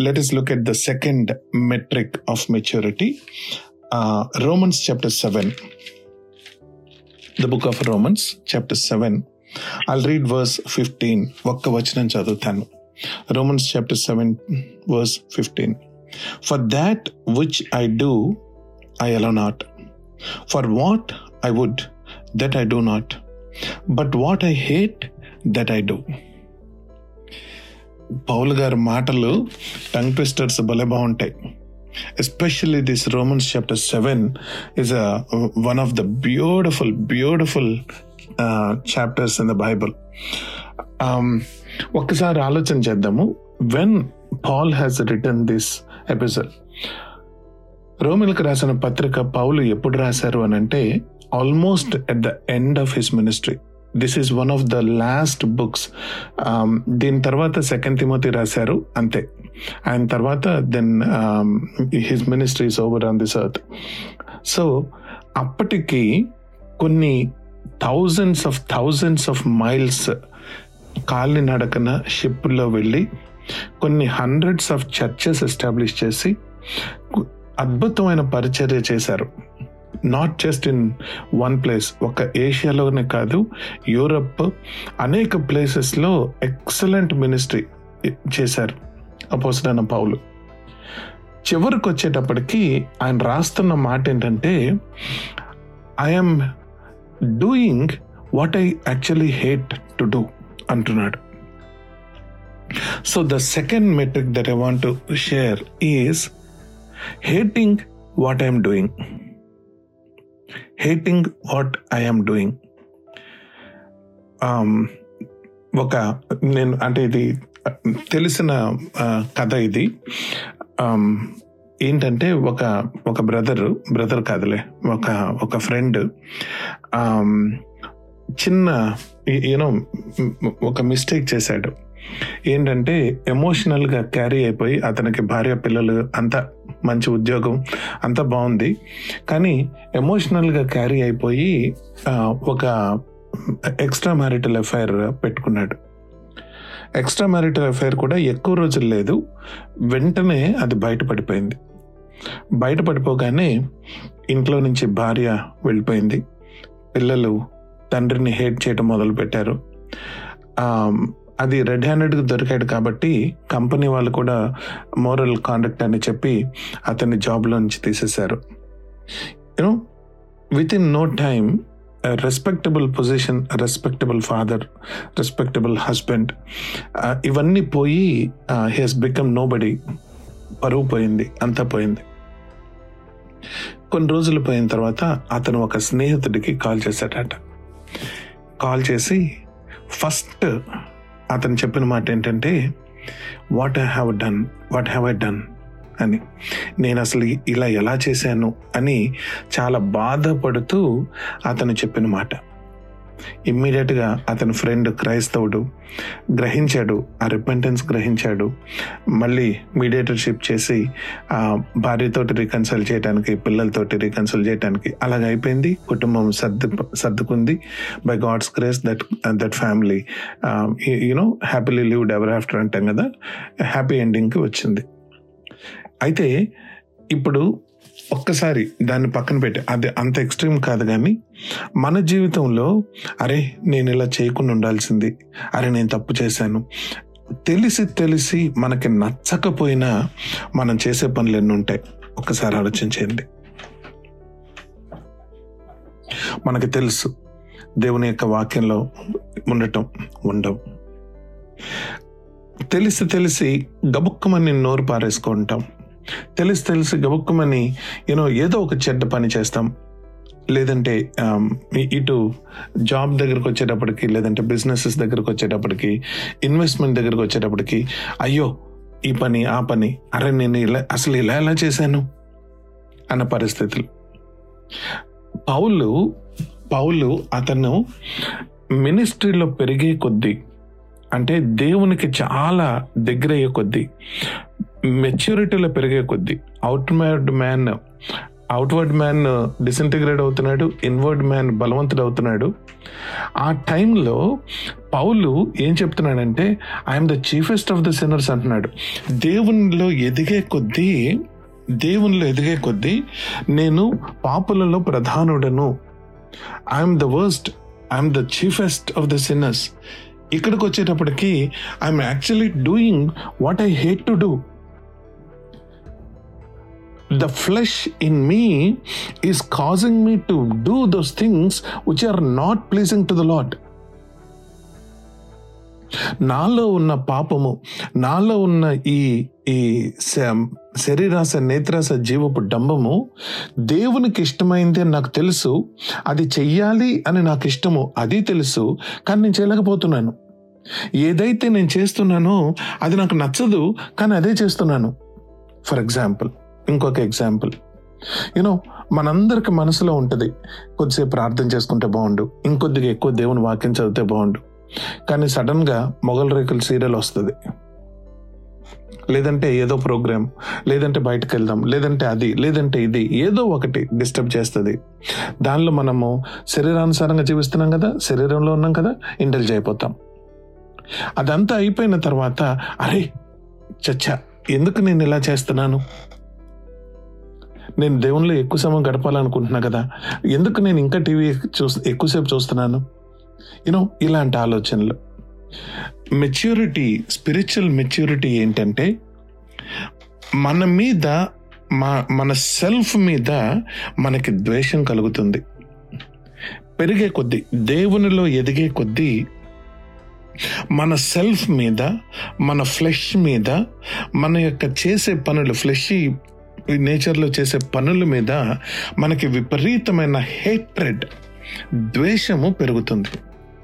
let us look at the second metric of maturity. Uh, Romans chapter 7. The book of Romans chapter 7. I'll read verse 15. ఒక్క వచనం చదువుతాను Romans chapter 7 verse 15. For that which I do, I allow not. For what I would, that I do not. But what I hate, that I do. Paul గారి మాటలు tongue twisters భలే బాగుంటాయి especially this Romans chapter seven is one of the beautiful beautiful chapters in the Bible ఒక్కసారి ఆలోచన చేద్దాము when Paul has return this episode రోమిల్కి రాసిన పత్రిక పౌలు ఎప్పుడు రాశారు అని అంటే almost at the end of his ministry this is one of the last books దీని తర్వాత సెకండ్ తిమోతి రాశారు అంతే ఆయన తర్వాత then his ministry's over on this earth so అప్పటికి కొన్ని thousands of thousands of miles కాలి నడకన షిప్లో వెళ్ళి కొన్ని హండ్రెడ్స్ ఆఫ్ చర్చెస్ ఎస్టాబ్లిష్ చేసి అద్భుతమైన పరిచర్య చేశారు not just in one place ఒక ఏషియాలోనే కాదు యూరప్ అనేక ప్లేసెస్లో ఎక్సలెంట్ మినిస్ట్రీ చేశారు అపోసడైన పౌలు చివరికి వచ్చేటప్పటికి ఆయన రాస్తున్న మాట ఏంటంటే I'm doing what I actually hate to do అంటున్నాడు so the second metric that I want to share is hating what I'm doing hating what I'm doing ఒక నేను అంటే ఇది తెలిసిన కథ ఇది ఏంటంటే ఒక ఒక బ్రదర్ బ్రదర్ కాదులే ఒక ఒక ఫ్రెండ్ చిన్న యూనో ఒక మిస్టేక్ చేశాడు ఏంటంటే ఎమోషనల్గా క్యారీ అయిపోయి అతనికి భార్య పిల్లలు అంతా మంచి ఉద్యోగం అంతా బాగుంది కానీ ఎమోషనల్గా క్యారీ అయిపోయి ఒక ఎక్స్ట్రా మ్యారిటల్ అఫైర్ పెట్టుకున్నాడు ఎక్స్ట్రా మ్యారిటల్ అఫైర్ కూడా ఎక్కువ రోజులు లేదు వెంటనే అది బయటపడిపోయింది బయటపడిపోగానే ఇంట్లో నుంచి భార్య వెళ్ళిపోయింది పిల్లలు తండ్రిని హేట్ చేయడం మొదలు పెట్టారు అది రెడ్ హ్యాండెడ్గా దొరికాడు కాబట్టి కంపెనీ వాళ్ళు కూడా మోరల్ కాండక్ట్ అని చెప్పి అతన్ని జాబ్లో నుంచి తీసేశారు you know with in no time respectable position respectable father respectable husband ఇవన్నీ పోయి he he's become no body పరువు పోయింది అంతా పోయింది కొన్ని రోజులు పోయిన తర్వాత అతను ఒక స్నేహితుడికి కాల్ చేశాడట కాల్ చేసి ఫస్ట్ అతను చెప్పిన మాట ఏంటంటే what I have done what have I done అని నేను అసలు ఇలా ఎలా చేశాను అని చాలా బాధపడుతూ అతను చెప్పిన మాట ఇమ్మీడియట్గా అతని ఫ్రెండ్ క్రైస్తవుడు గ్రహించాడు ఆ రిపెంటెన్స్ గ్రహించాడు మళ్ళీ మీడియేటర్షిప్ చేసి ఆ భార్యతోటి రికన్సల్ చేయడానికి పిల్లలతోటి రికన్సల్ చేయడానికి అలాగ అయిపోయింది కుటుంబం సర్దు సర్దుకుంది by God's grace that that family you know happily lived ever after అంటాం కదా హ్యాపీ ఎండింగ్కి వచ్చింది అయితే ఇప్పుడు ఒక్కసారి దాన్ని పక్కన పెట్టి అది అంత ఎక్స్ట్రీమ్ కాదు కానీ మన జీవితంలో అరే నేను ఇలా చేయకుండా ఉండాల్సింది అరే నేను తప్పు చేశాను తెలిసి తెలిసి మనకి నచ్చకపోయినా మనం చేసే పనులు ఎన్ని ఉంటాయి ఒక్కసారి ఆలోచించండి మనకి తెలుసు దేవుని యొక్క వాక్యంలో ఉండటం ఉండవు తెలిసి తెలిసి గబుక్కమని నోరు పారేసుకుంటాం తెలిసి తెలిసి గబుక్కమని యూనో ఏదో ఒక చెడ్డ పని చేస్తాం లేదంటే ఇటు జాబ్ దగ్గరకు వచ్చేటప్పటికి లేదంటే బిజినెసెస్ దగ్గరకు వచ్చేటప్పటికి ఇన్వెస్ట్మెంట్ దగ్గరకు వచ్చేటప్పటికి అయ్యో ఈ పని ఆ పని అరే నేను ఇలా అసలు ఇలా ఎలా చేశాను అన్న పరిస్థితులు పౌలు పౌలు అతను మినిస్ట్రీలో పెరిగే కొద్దీ అంటే దేవునికి చాలా దగ్గరయ్యే కొద్దీ మెచ్యూరిటీలో పెరిగే కొద్దీ outward man outward man disintegrate అవుతున్నాడు ఇన్వర్డ్ మ్యాన్ బలవంతుడు అవుతున్నాడు ఆ టైంలో పౌలు ఏం చెప్తున్నాడంటే I'm the chiefest of the sinners అంటున్నాడు దేవునిలో ఎదిగే కొద్దీ దేవునిలో ఎదిగే కొద్దీ నేను పాపులలో ప్రధానుడను I'm the worst I'm the chiefest of the sinners ఇక్కడికి వచ్చేటప్పటికి I'm actually doing what I hate to do the flesh in me is causing me to do those things which are not pleasing to the Lord. నాలో ఉన్న పాపము నాలో ఉన్న ఈ ఈ శ- శరీరాస నేత్రాస జీవపు డంబము దేవునికి ఇష్టమైంది అని నాకు తెలుసు అది చెయ్యాలి అని నాకు ఇష్టము అది తెలుసు కానీ నేను చేయలేకపోతున్నాను ఏదైతే నేను చేస్తున్నానో అది నాకు నచ్చదు కానీ అదే చేస్తున్నాను ఫర్ ఎగ్జాంపుల్ ఇంకొక ఎగ్జాంపుల్ యూనో మనందరికి మనసులో ఉంటుంది కొద్దిసేపు ప్రార్థన చేసుకుంటే బాగుండు ఇంకొద్దిగా ఎక్కువ దేవుని వాక్యం చదివితే బాగుండు కానీ సడన్ గా మొగల్ రేకుల సీరియల్ వస్తుంది లేదంటే ఏదో ప్రోగ్రామ్ లేదంటే బయటకు వెళ్దాం లేదంటే అది లేదంటే ఇది ఏదో ఒకటి డిస్టర్బ్ చేస్తుంది దానిలో మనము శరీరానుసారంగా జీవిస్తున్నాం కదా శరీరంలో ఉన్నాం కదా ఇంటెలిజ్ అయిపోతాం అదంతా అయిపోయిన తర్వాత అరే చచ్చా ఎందుకు నేను ఇలా చేస్తున్నాను నేను దేవునిలో ఎక్కువ సమయం గడపాలనుకుంటున్నా కదా ఎందుకు నేను ఇంకా టీవీ చూ ఎక్కువసేపు చూస్తున్నాను యూనో ఇలాంటి ఆలోచనలు మెచ్యూరిటీ స్పిరిచువల్ మెచ్యూరిటీ ఏంటంటే మన మీద మా మన సెల్ఫ్ మీద మనకి ద్వేషం కలుగుతుంది పెరిగే కొద్దీ దేవునిలో ఎదిగే కొద్దీ మన సెల్ఫ్ మీద మన ఫ్లెష్ మీద మన యొక్క చేసే పనులు ఫ్లెష్ నేచర్లో చేసే పనుల మీద మనకి విపరీతమైన హేట్రెడ్ ద్వేషము పెరుగుతుంది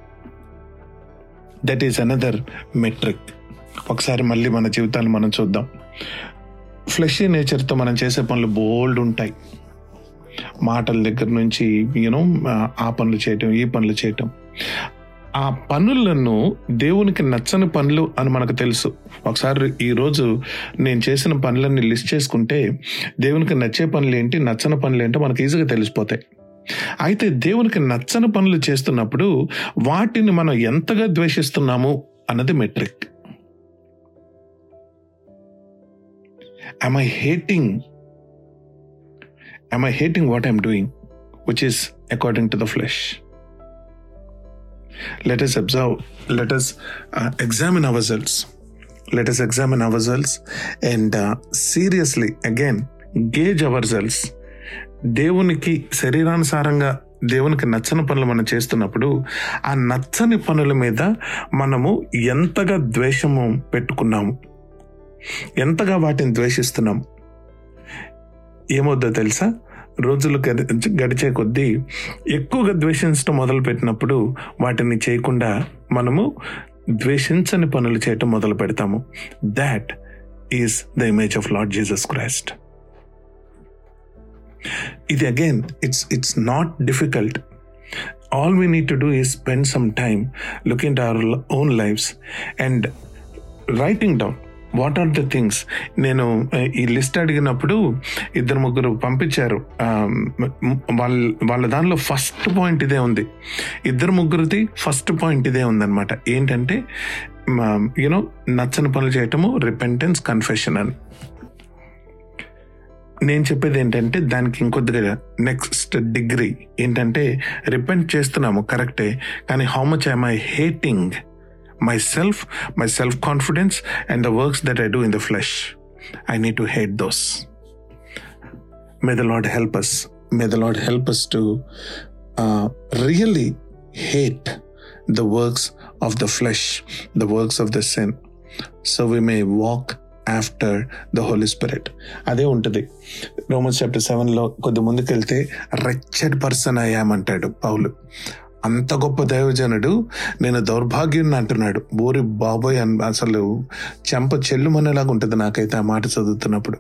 దట్ ఈస్ అనదర్ మెట్రిక్ ఒకసారి మళ్ళీ మన జీవితాన్ని మనం చూద్దాం ఫ్లెషీ నేచర్తో మనం చేసే పనులు బోల్డ్ ఉంటాయి మాటల దగ్గర నుంచి యూనో ఆ పనులు చేయటం ఈ పనులు చేయటం ఆ పనులను దేవునికి నచ్చని పనులు అని మనకు తెలుసు ఒకసారి ఈ రోజు నేను చేసిన పనులన్నీ లిస్ట్ చేసుకుంటే దేవునికి నచ్చే పనులు ఏంటి నచ్చని పనులు ఏంటో మనకు ఈజీగా తెలిసిపోతాయి అయితే దేవునికి నచ్చని పనులు చేస్తున్నప్పుడు వాటిని మనం ఎంతగా ద్వేషిస్తున్నాము అన్నది metric am i hating am i hating what i'm doing which is according to the flesh let us observe let us uh, examine ourselves let us examine ourselves and uh, seriously again gauge ourselves దేవునికి శరీరానుసారంగా దేవునికి నచ్చని పనులు మనం చేస్తున్నప్పుడు ఆ నచ్చని పనుల మీద మనము ఎంతగా ద్వేషము పెట్టుకున్నాము ఎంతగా వాటిని ద్వేషిస్తున్నాం ఏమవుద్దో తెలుసా రోజులు గడి- గడిచే కొద్దీ ఎక్కువగా ద్వేషించడం మొదలు పెట్టినప్పుడు వాటిని చేయకుండా మనము ద్వేషించని పనులు చేయటం మొదలు పెడతాము that is the image of lord Jesus Christ ఇది again it's it's not difficult all we need to do is spend some time looking to our own lives and writing down what are the things నేను ఆ, ఈ list అడిగినప్పుడు ఇద్దరు ముగ్గురు పంపించారు ఆ, మ్, వాళ్ళ వాళ్ళ దానిలో ఫస్ట్ పాయింట్ ఇదే ఉంది ఇద్దరు ముగ్గురిది ఫస్ట్ పాయింట్ ఇదే ఉందన్నమాట ఏంటంటే యూనో నచ్చని పనులు చేయటము రిపెంటెన్స్ కన్ఫెషన్ అని నేను చెప్పేది ఏంటంటే దానికి ఇంకొద్దిగా నెక్స్ట్ డిగ్రీ ఏంటంటే రిపెంట్ చేస్తున్నాము కరెక్టే కానీ how much I'm I hating my self my self confidence and the works that I do in the flesh I need to hate those may the lord help us may the lord help us to really hate the works of the flesh the works of the sin so we may walk after the Holy Spirit అదే ఉంటుంది Romans chapter సెవెన్లో కొద్ది ముందుకెళ్తే రెచ్చడ్ person అయ్యామంటాడు పౌలు అంత గొప్ప దైవజనుడు నేను దౌర్భాగ్యుని అంటున్నాడు బోరి బాబోయ్ అన్ అసలు చెంప చెల్లుమనేలాగా ఉంటుంది నాకైతే ఆ మాట చదువుతున్నప్పుడు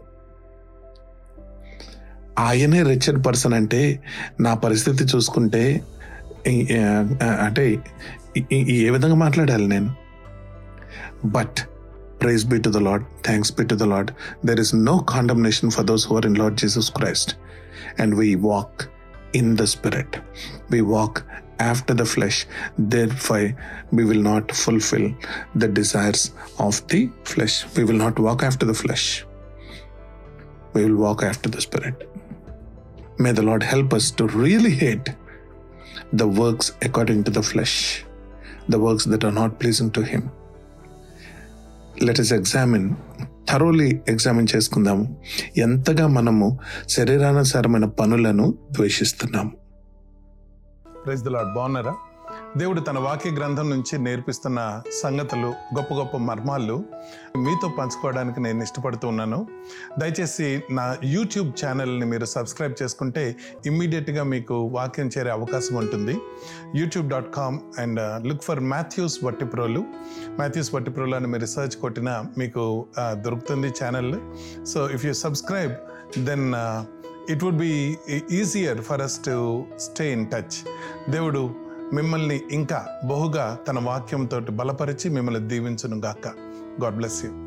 ఆయనే రిచర్డ్ పర్సన్ అంటే నా పరిస్థితి చూసుకుంటే ఈ- ఆ, అంటే ఈ- ఈ- ఏ విధంగా మాట్లాడాలి నేను but praise be to the lord thanks be to the lord there is no condemnation for those who are in lord Jesus Christ and we walk in the spirit we walk after the flesh, therefore we will not fulfill the desires of the flesh. We will not walk after the flesh. We will walk after the Spirit. May the Lord help us to really hate the works according to the flesh, the works that are not pleasing to Him. Let us examine thoroughly examine చేసుకుందాము ఎంతగా మనము శరీరానుసారమైన పనులను ద్వేషిస్తున్నాము praise the lord బాగున్నారా దేవుడు తన వాక్య గ్రంథం నుంచి నేర్పిస్తున్న సంగతులు గొప్ప గొప్ప మర్మాలు మీతో పంచుకోవడానికి నేను ఇష్టపడుతూ ఉన్నాను దయచేసి నా యూట్యూబ్ ఛానల్ని మీరు సబ్స్క్రైబ్ చేసుకుంటే ఇమ్మీడియట్గా మీకు వాక్యం చేరే అవకాశం ఉంటుంది YouTube dot com and look for Mathews Vattiprolu Mathews Vattiprolu అని మీరు రీసెర్చ్ కొట్టినా మీకు ఆ, దొరుకుతుంది channel so if you subscribe then it would be easier for us to stay in touch దేవుడు మిమ్మల్ని ఇంకా బహుగా తన వాక్యంతో బలపరిచి మిమ్మల్ని దీవించును గాక గాడ్ బ్లెస్ యూ